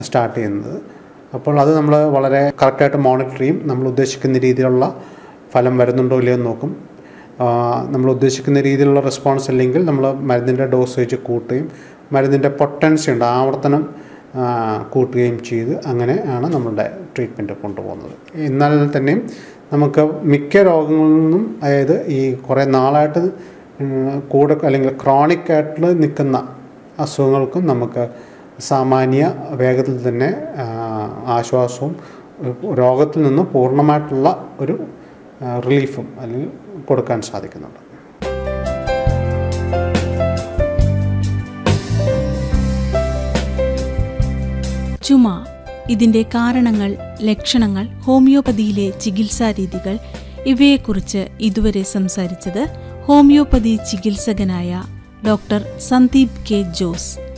start ചെയ്യുന്നത് അപ്പോൾ അത് നമ്മൾ വളരെ കറക്റ്റായിട്ട് മോണിറ്റർ ചെയ്യും നമ്മൾ ഉദ്ദേശിക്കുന്ന രീതിയിലുള്ള ഫലം വരുന്നുണ്ടോ ഇല്ലയോ എന്ന് നോക്കും ആ, നമ്മൾ ഉദ്ദേശിക്കുന്ന രീതിയിലുള്ള റെസ്പോൺസ് ഇല്ലെങ്കിൽ നമ്മൾ മരുന്നിൻ്റെ ഡോസേജ് കൂട്ടുകയും മരുന്നിൻ്റെ പൊട്ടൻസി ഉണ്ട് ആവർത്തനം ആ, കൂട്ടുകയും ചെയ്ത് അങ്ങനെ ആണ് നമ്മളുടെ ട്രീറ്റ്മെൻറ്റ് കൊണ്ടുപോകുന്നത് എന്നാൽ തന്നെയും നമുക്ക് മിക്ക രോഗങ്ങളിൽ നിന്നും അതായത് ഈ കുറേ നാളായിട്ട് ഉം, കൂടെ അല്ലെങ്കിൽ ക്രോണിക് ആയിട്ട് നിൽക്കുന്ന അസുഖങ്ങൾക്കും നമുക്ക് സാമാന്യ വേഗത്തിൽ തന്നെ ആ, ആശ്വാസവും ഒരു രോഗത്തിൽ നിന്ന് പൂർണ്ണമായിട്ടുള്ള ഒരു ആ, റിലീഫും അല്ലെങ്കിൽ കൊടുക്കാൻ സാധിക്കുന്നുണ്ട് ചുമ ഇതിന്റെ കാരണങ്ങൾ ലക്ഷണങ്ങൾ ഹോമിയോപ്പതിയിലെ ചികിത്സാ രീതികൾ ഇവയെക്കുറിച്ച് ഇതുവരെ സംസാരിച്ചത് ഹോമിയോപ്പതി ചികിത്സകനായ ഡോക്ടർ സന്ദീപ് കെ ജോസ്